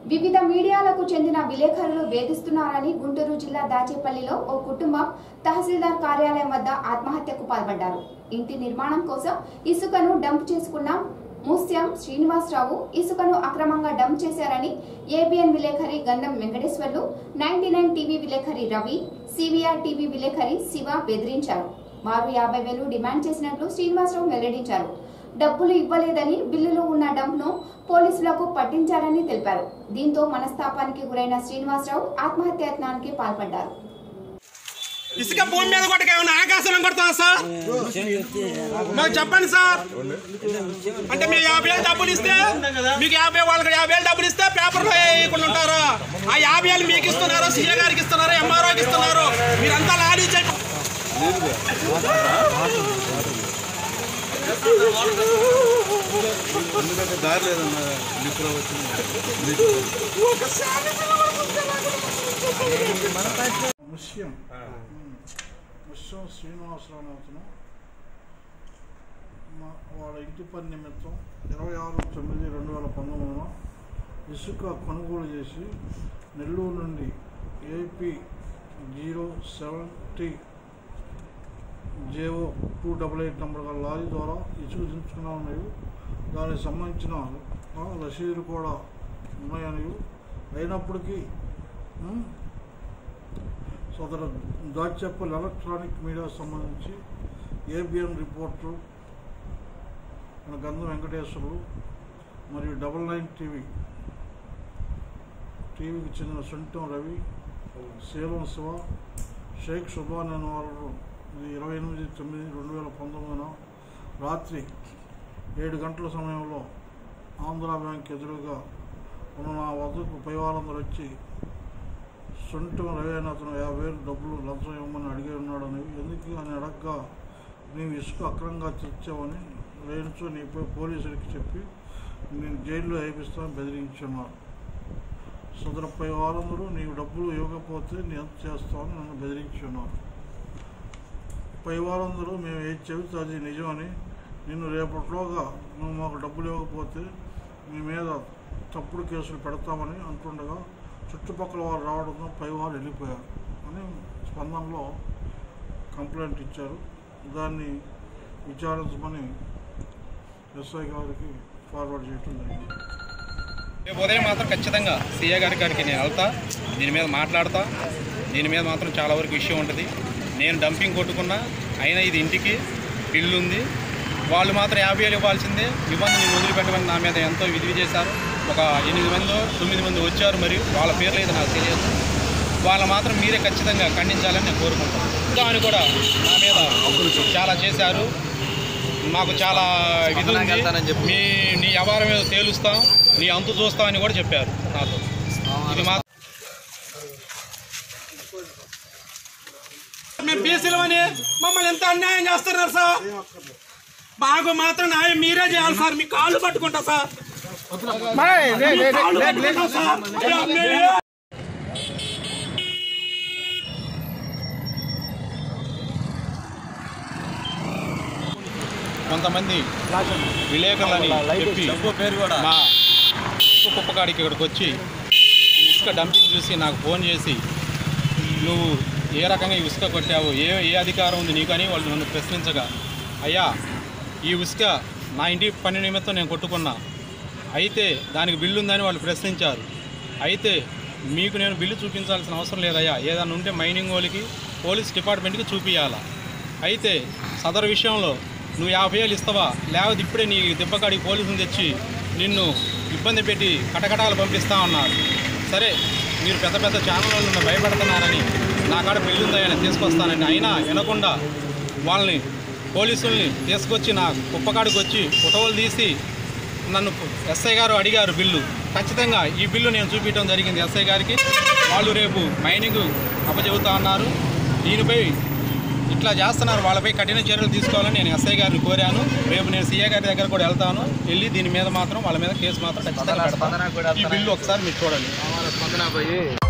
వివిధ మీడియాలకు చెందిన విలేకరులు వేధిస్తున్నారని గుంటూరు జిల్లా దాచేపల్లిలో ఓ కుటుంబం తహసీల్దార్ కార్యాలయం వద్ద ఆత్మహత్యకు పాల్పడ్డారు ఇంటి నిర్మాణం కోసం ఇసుకను డంప్ చేసుకున్న ముస్యం శ్రీనివాసరావు ఇసుకను అక్రమంగా డంప్ చేశారని ఏబిఎన్ విలేకరి గంధం వెంకటేశ్వర్లు నైన్టీ నైన్ టీవీ విలేకరి రవి సివిఆర్ టీవీ విలేకరి శివ బెదిరించారు వారు యాభై వేలు డిమాండ్ చేసినట్లు శ్రీనివాసరావు వెల్లడించారు డబ్బులు ఇవ్వలేదని బిల్లులో ఉన్న డంప్ను పోలీసులకు పట్టించారని తెలిపారు దీంతో మనస్తాపానికి గురైన శ్రీనివాసరావు ఆత్మహత్యాయత్నానికి పాల్పడ్డారు ఇసుక భూమి మీద కొట్టక ఏమన్నా ఆకాశంలో కొడతాం సార్ మాకు చెప్పండి సార్ అంటే మీరు యాభై వేలు డబ్బులు ఇస్తే మీకు యాభై వాళ్ళకి యాభై వేలు డబ్బులు ఇస్తే పేపర్లో వేయకుండా ఉంటారు ఆ యాభై వేలు మీకు ఇస్తున్నారు సీఏ గారికి ఇస్తున్నారు ఎంఆర్ఓకి ఇస్తున్నారు మీరంతా లాడీ చెప్పి ఎందుకంటే దారి లేదన్న లిఫ్ట్లో వచ్చింది ముస్యం ముస్యం శ్రీనివాసరావు అనే అతను మా వాళ్ళ ఇంటి పని నిమిత్తం ఇరవై ఆరు తొమ్మిది రెండు వేల పంతొమ్మిదిలో ఇసుక కొనుగోలు చేసి నెల్లూరు నుండి AP zero seven T J O two double eight number గల లారీ ద్వారా ఇసుక దించుకున్నామని మరియు దానికి సంబంధించిన ఆ, రసీదులు కూడా ఉన్నాయని అయినప్పటికీ ఉమ్, సదరు దాచేపల్లి ఎలక్ట్రానిక్ మీడియా సంబంధించి ఏబిఎన్ రిపోర్టర్ మన గంధం వెంకటేశ్వరులు మరియు డబల్ నైన్ టీవీ టీవీకి చెందిన సొంతం రవి శీలం శివ షేక్ సుబాన్ అనే వాళ్ళు ఇది ఇరవై ఎనిమిది తొమ్మిది రెండు వేల పంతొమ్మిదిన రాత్రి ఏడు గంటల సమయంలో ఆంధ్ర బ్యాంక్ ఎదురుగా ఉన్న నా వద్దకు పై వాళ్ళందరూ వచ్చి సొంతం రవి అని అతను యాభై వేలు డబ్బులు లంచం ఇవ్వమని అడిగి ఉన్నాడని ఎందుకు అని అడగగా నీవు ఇసుక అక్రమంగా తెచ్చావని రేణుచో నీపై పోలీసులకి చెప్పి నేను జైల్లో వేపిస్తాను బెదిరించున్నారు సదరుపై వారందరూ నీవు డబ్బులు ఇవ్వకపోతే నేను ఎంత చేస్తామని నన్ను బెదిరించున్నారు పై వారందరూ మేము ఏది చెబితే అది నిజమని నిన్ను రేపట్లోగా నువ్వు మాకు డబ్బులు ఇవ్వకపోతే మీ మీద తప్పుడు కేసులు పెడతామని అంటుండగా చుట్టుపక్కల వారు రావడంతో పై వారు వెళ్ళిపోయారు అని స్పందనలో కంప్లైంట్ ఇచ్చారు దాన్ని విచారించమని ఎస్ఐ గారికి ఫార్వర్డ్ చేయడం జరిగింది రేపు ఉదయం మాత్రం ఖచ్చితంగా సీఏ గారి గారికి నేను వెళ్తా దీని మీద మాట్లాడతా దీని మీద మాత్రం చాలా వరకు విషయం ఉంటుంది నేను డంపింగ్ కొట్టుకున్నా అయినా ఇది ఇంటికి బిల్లు ఉంది వాళ్ళు మాత్రం యాభై వేలు ఇవ్వాల్సిందే ఇబ్బంది నేను వదిలిపెట్టమని నా మీద ఎంతో విధివి చేశారు ఒక ఎనిమిది మంది తొమ్మిది మంది వచ్చారు మరియు వాళ్ళ పేర్లు అయితే నాకు తెలియదు వాళ్ళ మాత్రం మీరే ఖచ్చితంగా ఖండించాలని నేను కోరుకుంటాను దాన్ని కూడా నా మీద చాలా చేశారు మాకు చాలా ఇది ఉంది. మీ నీ వ్యవహారం మీద తేలుస్తాం నీ అంతు చూస్తాం అని కూడా చెప్పారు నాతో ఇది మా మేము బీసీలు అని మమ్మల్ని ఎంత అన్యాయం చేస్తున్నారు సార్ మాకు మాత్రం న్యాయం మీరే చేయాలి సార్ మీ కాళ్ళు పట్టుకుంటా సార్ మీ కాళ్ళు పట్టుకుంటా సార్. అయ్యో, మీరే- కొంతమంది విలేకరులని చెప్పి మా ఇసుక కుప్పకాడికి ఇక్కడికి వచ్చి ఈ ఇసుక డంపింగ్ చూసి నాకు ఫోన్ చేసి నువ్వు ఏ రకంగా ఈ ఇసుక కొట్టావు ఏ ఏ అధికారం ఉంది నీకు అని వాళ్ళు నన్ను ప్రశ్నించగా అయ్యా ఈ ఇసుక నా ఇంటి పని నిమిత్తం నేను కొట్టుకున్నా అయితే దానికి బిల్లు ఉందని వాళ్ళు ప్రశ్నించారు అయితే మీకు నేను బిల్లు చూపించాల్సిన అవసరం లేదయ్యా ఏదైనా ఉంటే మైనింగ్ వాళ్ళకి పోలీస్ డిపార్ట్మెంట్కి చూపించాలా అయితే సదరు విషయంలో నువ్వు యాభై వేలు ఇస్తావా లేకపోతే ఇప్పుడే నీ దెబ్బకాడికి పోలీసులు తెచ్చి నిన్ను ఇబ్బంది పెట్టి కటకటాలు పంపిస్తా ఉన్నారు సరే మీరు పెద్ద పెద్ద ఛానల్ నన్ను భయపెడుతున్నారని నా కాడ పెళ్ళుందని తీసుకొస్తానని అయినా వినకుండా వాళ్ళని పోలీసుల్ని తీసుకొచ్చి నా కుప్పకాడికి వచ్చి ఫోటోలు తీసి నన్ను ఎస్ఐ గారు అడిగారు బిల్లు ఖచ్చితంగా ఈ బిల్లు నేను చూపించడం జరిగింది ఎస్ఐ గారికి వాళ్ళు రేపు మైనింగ్ అప్పచెబుతా అన్నారు దీనిపై ఇట్లా చేస్తున్నారు వాళ్ళపై కఠిన చర్యలు తీసుకోవాలని నేను ఎస్ఐ గారిని కోరాను రేపు నేను సీఏ గారి దగ్గర కూడా వెళ్తాను వెళ్ళి దీని మీద మాత్రం వాళ్ళ మీద కేసు మాత్రం ఖచ్చితంగా పెడతాను ఈ బిల్లు ఒకసారి మీరు చూడండి